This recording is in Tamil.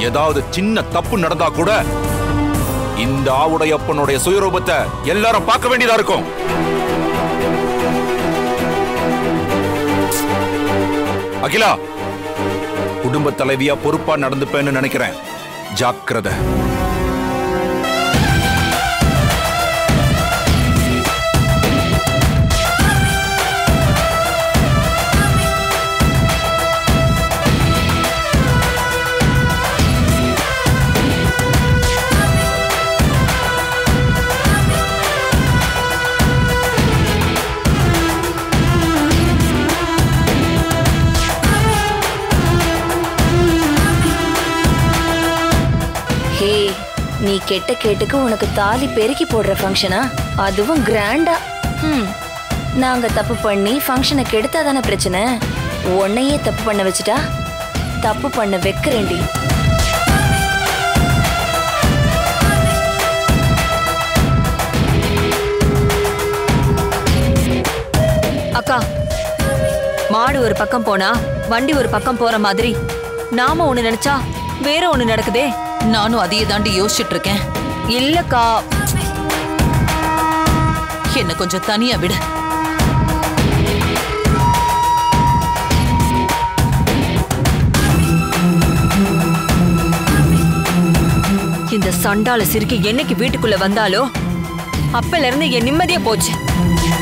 ஏதாவது சின்ன தப்பு நடந்தா கூட இந்த ஆவுடையப்பனுடைய சுயரூபத்தை எல்லாரும் பார்க்க வேண்டியதா இருக்கும் அகிலா குடும்ப தலைவியா பொறுப்பா நடந்துப்பேன்னு நினைக்கிறேன் ஜாக்கிரதை ஹே நீ கெட்ட கேட்டுக்கு உனக்கு தாலி பெருக்கி போடுற ஃபங்க்ஷனா அதுவும் கிராண்டா ம் நாங்க தப்பு பண்ணி ஃபங்க்ஷனை கெடுத்தா தானே பிரச்சனை உன்னையே தப்பு பண்ண வச்சுட்டா தப்பு பண்ண வைக்கிறேன்டி அக்கா மாடு ஒரு பக்கம் போனா வண்டி ஒரு பக்கம் போற மாதிரி நாம ஒண்ணு நினைச்சா வேற ஒண்ணு நடக்குதே நானும் அதையே தாண்டி யோசிச்சுட்டு இருக்கேன் இல்லக்கா என்ன கொஞ்சம் தனியா விடு இந்த சண்டால சிரிக்கி என்னைக்கு வீட்டுக்குள்ள வந்தாலோ அப்பல இருந்து என் நிம்மதியா போச்சு